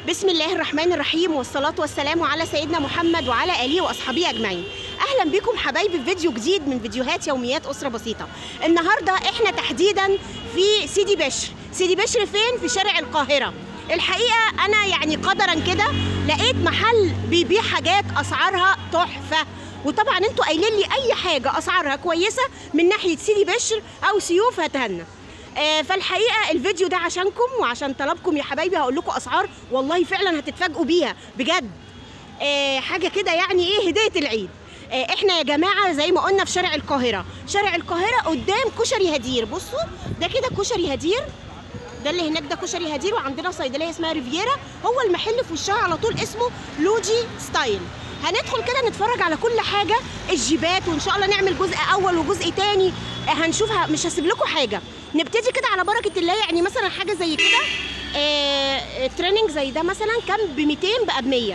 بسم الله الرحمن الرحيم والصلاة والسلام على سيدنا محمد وعلى آله وأصحابه أجمعين أهلا بكم حبايبي في فيديو جديد من فيديوهات يوميات أسرة بسيطة النهاردة إحنا تحديدا في سيدي بشر سيدي بشر فين؟ في شارع القاهرة الحقيقة أنا يعني قدرا كده لقيت محل بيبيع حاجات أسعارها تحفة وطبعا انتوا قايلين لي اي حاجه اسعارها كويسه من ناحيه سيدي بشر او سيوف هتهنى آه، فالحقيقه الفيديو ده عشانكم وعشان طلبكم يا حبايبي هقول لكم اسعار والله فعلا هتتفاجئوا بيها بجد آه، حاجه كده يعني ايه هديه العيد آه، احنا يا جماعه زي ما قلنا في شارع القاهره شارع القاهره قدام كشري هدير بصوا ده كده كشري هدير ده اللي هناك ده كشري هدير وعندنا صيدليه اسمها ريفيرا هو المحل في وشها على طول اسمه لوجي ستايل هندخل كده نتفرج على كل حاجه الجيبات وان شاء الله نعمل جزء اول وجزء تاني آه، هنشوفها مش هسيب لكم حاجه نبتدي كده على بركه الله يعني مثلا حاجه زي كده آه تريننج زي ده مثلا كان ب 200 بقى ب 100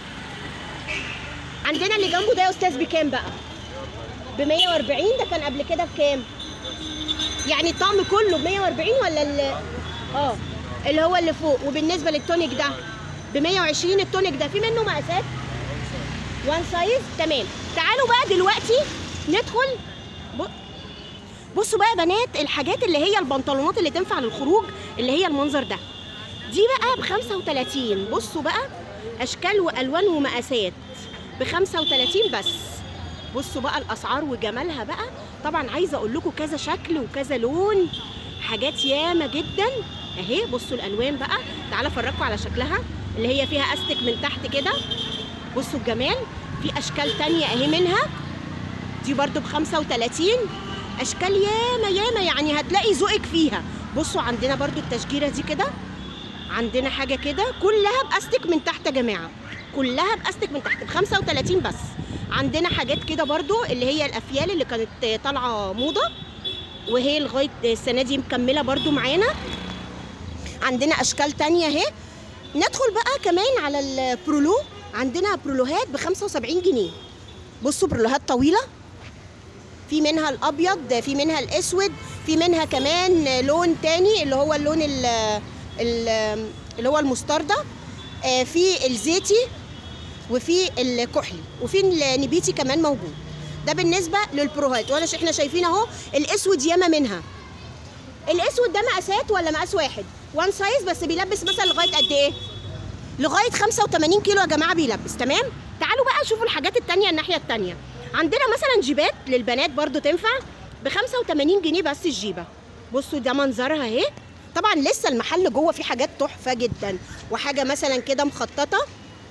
عندنا اللي جنبه ده يا استاذ بكام بقى ب 140 ده كان قبل كده بكام يعني الطقم كله ب 140 ولا ال اه اللي هو اللي فوق وبالنسبه للتونيك ده ب 120 التونيك ده في منه مقاسات وان سايز تمام تعالوا بقى دلوقتي ندخل ب... بصوا بقى يا بنات الحاجات اللي هي البنطلونات اللي تنفع للخروج اللي هي المنظر ده دي بقى ب 35 بصوا بقى اشكال والوان ومقاسات ب 35 بس بصوا بقى الاسعار وجمالها بقى طبعا عايزه اقول لكم كذا شكل وكذا لون حاجات ياما جدا اهي بصوا الالوان بقى تعالى افرجكم على شكلها اللي هي فيها استك من تحت كده بصوا الجمال في اشكال تانية اهي منها دي برضو ب 35 اشكال ياما ياما يعني هتلاقي ذوقك فيها بصوا عندنا برضو التشجيره دي كده عندنا حاجه كده كلها باستك من تحت يا جماعه كلها باستك من تحت ب 35 بس عندنا حاجات كده برضو اللي هي الافيال اللي كانت طالعه موضه وهي لغايه السنه دي مكمله برضو معانا عندنا اشكال تانية اهي ندخل بقى كمان على البرولو عندنا برولوهات ب 75 جنيه بصوا برولوهات طويله في منها الابيض في منها الاسود في منها كمان لون تاني اللي هو اللون ال ال اللي هو المستردة آه، في الزيتي وفي الكحلي وفي النبيتي كمان موجود ده بالنسبه للبروهات ولا احنا شايفين اهو الاسود ياما منها الاسود ده مقاسات ولا مقاس واحد وان سايز بس بيلبس مثلا لغايه قد ايه لغايه 85 كيلو يا جماعه بيلبس تمام تعالوا بقى شوفوا الحاجات التانية الناحيه التانية عندنا مثلا جيبات للبنات برضو تنفع ب 85 جنيه بس الجيبه بصوا ده منظرها اهي طبعا لسه المحل جوه فيه حاجات تحفه جدا وحاجه مثلا كده مخططه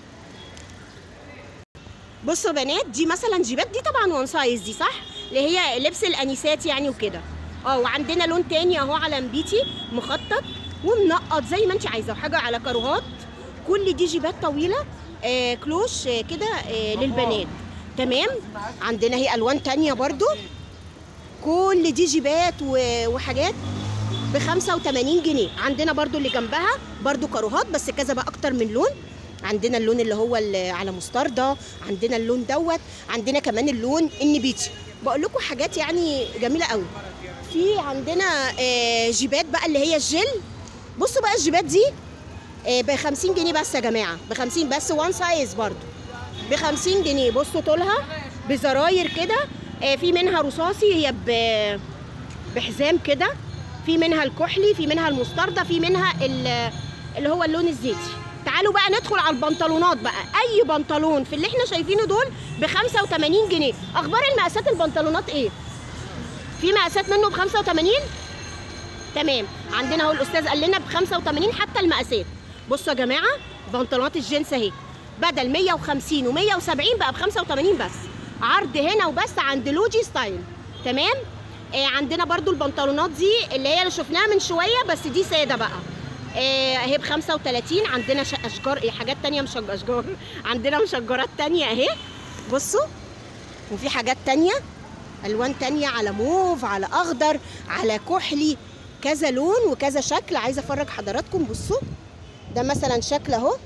بصوا يا بنات دي مثلا جيبات دي طبعا وان سايز دي صح اللي هي لبس الانيسات يعني وكده اه وعندنا لون تاني اهو على مبيتي مخطط ومنقط زي ما انت عايزه وحاجه على كاروهات كل دي جيبات طويله آه كلوش آه كده آه للبنات تمام عندنا هي الوان تانية برضو كل دي جيبات و- وحاجات ب 85 جنيه عندنا برضو اللي جنبها برضو كاروهات بس كذا بقى اكتر من لون عندنا اللون اللي هو اللي على مستردة عندنا اللون دوت عندنا كمان اللون النبيتي بقول لكم حاجات يعني جميله قوي في عندنا آه، جيبات بقى اللي هي الجل بصوا بقى الجيبات دي ب 50 جنيه بس يا جماعه ب 50 بس وان سايز برضو ب 50 جنيه بصوا طولها بزراير كده آه، في منها رصاصي هي ب- بحزام كده في منها الكحلي في منها المستردة في منها ال- اللي هو اللون الزيتي تعالوا بقى ندخل على البنطلونات بقى اي بنطلون في اللي احنا شايفينه دول ب 85 جنيه اخبار المقاسات البنطلونات ايه في مقاسات منه ب 85 تمام عندنا اهو الاستاذ قال لنا ب 85 حتى المقاسات بصوا يا جماعه بنطلونات الجينز اهي بدل 150 و170 بقى ب 85 بس عرض هنا وبس عند لوجي ستايل تمام آه عندنا برضو البنطلونات دي اللي هي اللي شفناها من شويه بس دي ساده بقى آه اهي ب 35 عندنا ش- اشجار ايه حاجات تانية مش اشجار عندنا مشجرات تانية اهي بصوا وفي حاجات تانية الوان تانية على موف على اخضر على كحلي كذا لون وكذا شكل عايزه افرج حضراتكم بصوا ده مثلا شكل اهو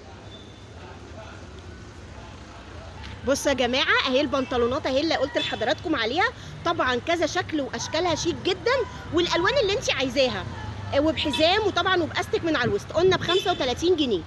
بصوا يا جماعه اهي البنطلونات اهي اللي قلت لحضراتكم عليها طبعا كذا شكل واشكالها شيك جدا والالوان اللي انت عايزاها آه، وبحزام وطبعا وباستك من على الوسط قلنا ب 35 جنيه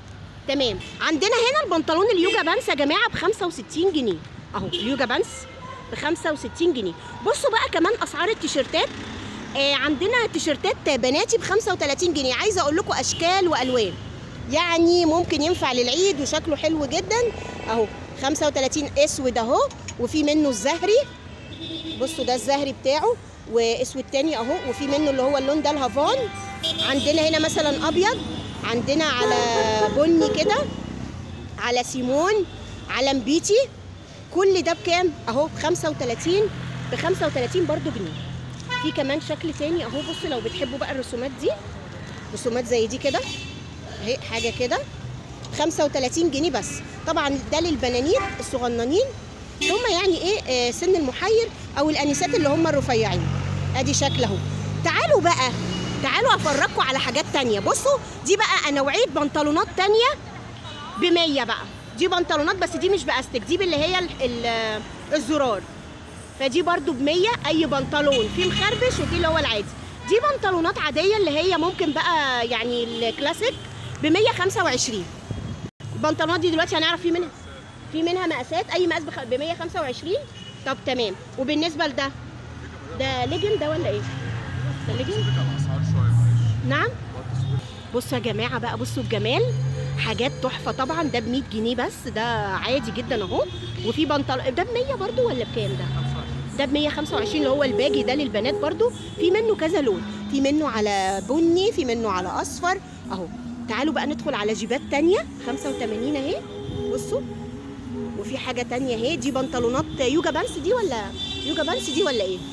تمام عندنا هنا البنطلون اليوجا بانس يا جماعه ب 65 جنيه اهو اليوجا بانس ب 65 جنيه بصوا بقى كمان اسعار التيشيرتات آه عندنا تيشيرتات بناتي ب 35 جنيه عايزه اقول لكم اشكال والوان يعني ممكن ينفع للعيد وشكله حلو جدا اهو 35 اسود اهو وفي منه الزهري بصوا ده الزهري بتاعه واسود تاني اهو وفي منه اللي هو اللون ده الهافان عندنا هنا مثلا ابيض عندنا على بني كده على سيمون على مبيتي كل ده بكام اهو ب 35 ب 35 برضو جنيه في كمان شكل تاني اهو بصوا لو بتحبوا بقى الرسومات دي رسومات زي دي كده اهي حاجه كده 35 جنيه بس طبعا ده للبنانيت الصغننين اللي هم يعني ايه آه سن المحير او الانسات اللي هم الرفيعين ادي شكل اهو تعالوا بقى تعالوا افرجكم على حاجات تانية بصوا دي بقى نوعيه بنطلونات تانية ب 100 بقى دي بنطلونات بس دي مش باستك دي اللي هي ال ال الزرار فدي برضو ب 100 اي بنطلون فيه مخربش وفيه اللي هو العادي دي بنطلونات عاديه اللي هي ممكن بقى يعني الكلاسيك ب 125 البنطلونات دي دلوقتي هنعرف في منها في منها مقاسات اي مقاس ب 125 طب تمام وبالنسبه لده ده ليجن ده ولا ايه؟ ده ليجن؟ نعم بصوا يا جماعه بقى بصوا الجمال حاجات تحفه طبعا ده ب 100 جنيه بس ده عادي جدا اهو وفي بنطلون ده ب 100 برضو ولا بكام ده؟ ده ب 125 اللي هو الباجي ده للبنات برضو في منه كذا لون في منه على بني في منه على اصفر اهو تعالوا بقى ندخل على جيبات تانية 85 اهي بصوا وفي حاجه تانية اهي دي بنطلونات يوجا بانس دي ولا يوجا بانس دي ولا ايه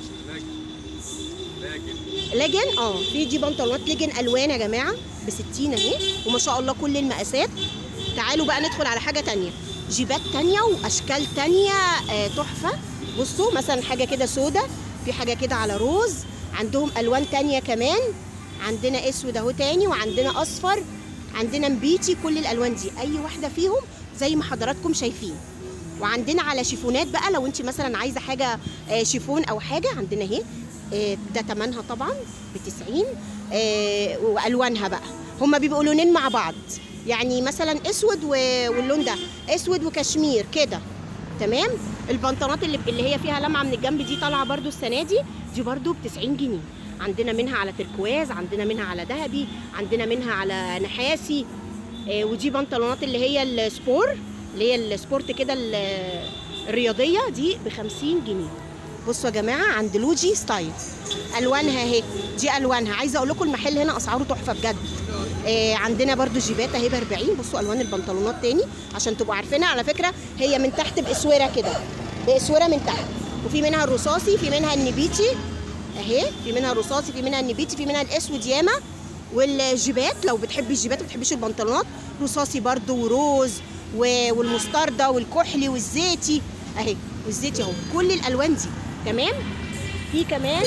لجن اه في دي بنطلونات لجن الوان يا جماعه ب 60 اهي وما شاء الله كل المقاسات تعالوا بقى ندخل على حاجه تانية جيبات تانية واشكال تانية آه تحفه بصوا مثلا حاجه كده سودا في حاجه كده على روز عندهم الوان تانية كمان عندنا اسود اهو تاني وعندنا اصفر عندنا مبيتي كل الالوان دي اي واحده فيهم زي ما حضراتكم شايفين وعندنا على شيفونات بقى لو انت مثلا عايزه حاجه آه شيفون او حاجه عندنا اهي آه ده تمنها طبعا ب 90 آه والوانها بقى هما بيبقوا لونين مع بعض يعني مثلا اسود واللون ده اسود وكشمير كده تمام البنطلونات اللي اللي هي فيها لمعه من الجنب دي طالعه برده السنه دي دي برده ب 90 جنيه عندنا منها على تركواز عندنا منها على ذهبي عندنا منها على نحاسي آه ودي بنطلونات اللي هي السبور اللي هي السبورت كده الرياضيه دي ب 50 جنيه بصوا يا جماعه عند لوجي ستايل الوانها اهي دي الوانها عايزه اقول لكم المحل هنا اسعاره تحفه بجد آه عندنا برده جيبات اهي ب 40 بصوا الوان البنطلونات تاني عشان تبقوا عارفينها على فكره هي من تحت باسوره كده باسوره من تحت وفي منها الرصاصي في منها النبيتي اهي في منها الرصاصي في منها النبيتي في منها الاسود ياما والجيبات لو بتحبي الجيبات ما بتحبيش البنطلونات رصاصي برده وروز والمستردة والكحلي والزيتي اهي والزيتي اهو كل الالوان دي تمام في كمان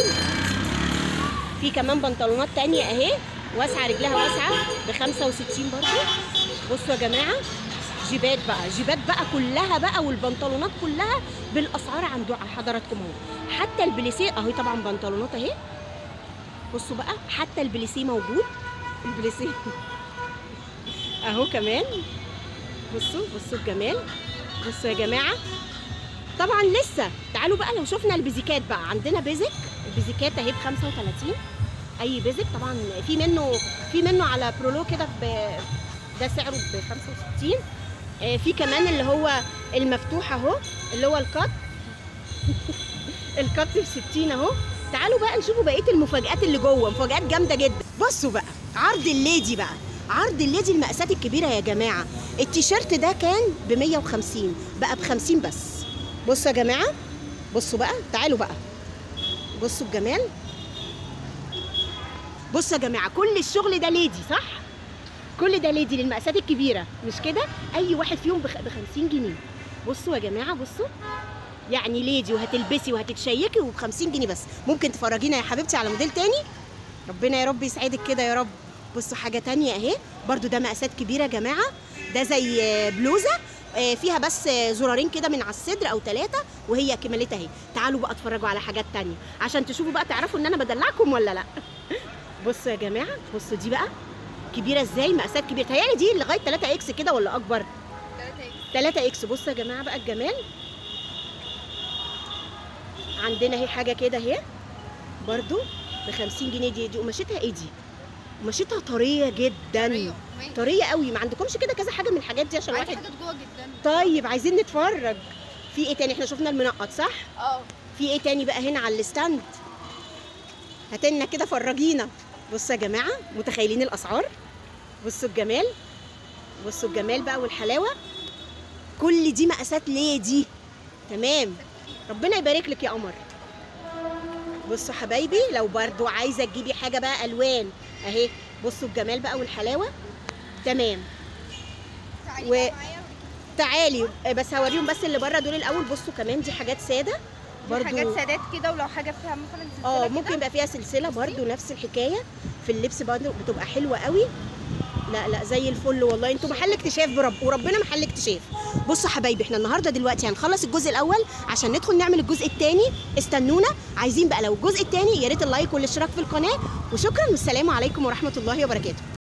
في كمان بنطلونات تانية اهي واسعه رجلها واسعه ب 65 برضه بصوا يا جماعه جيبات بقى جيبات بقى كلها بقى والبنطلونات كلها بالاسعار عند حضراتكم اهو حتى البليسيه اهي طبعا بنطلونات اهي بصوا بقى حتى البليسيه موجود البليسيه اهو كمان بصوا بصوا الجمال بصوا يا جماعه طبعا لسه تعالوا بقى لو شفنا البيزيكات بقى عندنا بيزك البيزيكات اهي ب 35 اي بيزك طبعا في منه في منه على برولو كده ب ده سعره ب 65 آه في كمان اللي هو المفتوح اهو اللي هو الكات الكات ب 60 اهو تعالوا بقى نشوفوا بقيه المفاجآت اللي جوه مفاجآت جامده جدا بصوا بقى عرض الليدي بقى عرض الليدي المقاسات الكبيره يا جماعه التيشيرت ده كان ب 150 بقى ب 50 بس بصوا يا جماعه بصوا بقى تعالوا بقى بصوا الجمال بصوا يا جماعه كل الشغل ده ليدي صح كل ده ليدي للمقاسات الكبيره مش كده اي واحد فيهم ب 50 جنيه بصوا يا جماعه بصوا يعني ليدي وهتلبسي وهتتشيكي وب 50 جنيه بس ممكن تفرجينا يا حبيبتي على موديل تاني ربنا يا رب يسعدك كده يا رب بصوا حاجه تانية اهي برضو ده مقاسات كبيره يا جماعه ده زي بلوزه فيها بس زرارين كده من على الصدر او ثلاثه وهي كمالتها اهي تعالوا بقى اتفرجوا على حاجات تانية عشان تشوفوا بقى تعرفوا ان انا بدلعكم ولا لا بصوا يا جماعه بصوا دي بقى كبيره ازاي مقاسات كبيره تهيألي دي لغايه 3 اكس كده ولا اكبر 3 3 اكس بصوا يا جماعه بقى الجمال عندنا اهي حاجه كده اهي برضو ب 50 جنيه دي دي قماشتها ايه دي قماشتها طريه جدا طريه قوي ما عندكمش كده كذا حاجه من الحاجات دي عشان عندي الواحد حاجات جوه جدا طيب عايزين نتفرج في ايه تاني احنا شفنا المنقط صح اه في ايه تاني بقى هنا على الستاند هاتلنا كده فرجينا بصوا يا جماعه متخيلين الاسعار بصوا الجمال بصوا الجمال بقى والحلاوه كل دي مقاسات ليدي تمام ربنا يبارك لك يا قمر بصوا حبايبي لو برضو عايزه تجيبي حاجه بقى الوان اهي بصوا الجمال بقى والحلاوه تمام تعالي و- بقى معايا تعالي بس هوريهم بس اللي بره دول الاول بصوا كمان دي حاجات ساده برضو برضو حاجات سادات كده ولو حاجه فيها مثلا سلسله اه كده. ممكن يبقى فيها سلسله برضو نفس الحكايه في اللبس برضو بتبقى حلوه قوي لا لا زي الفل والله انتوا محل اكتشاف برب وربنا محل اكتشاف بصوا حبايبي احنا النهارده دلوقتي هنخلص الجزء الاول عشان ندخل نعمل الجزء الثاني استنونا عايزين بقى لو الجزء الثاني يا ريت اللايك والاشتراك في القناه وشكرا والسلام عليكم ورحمه الله وبركاته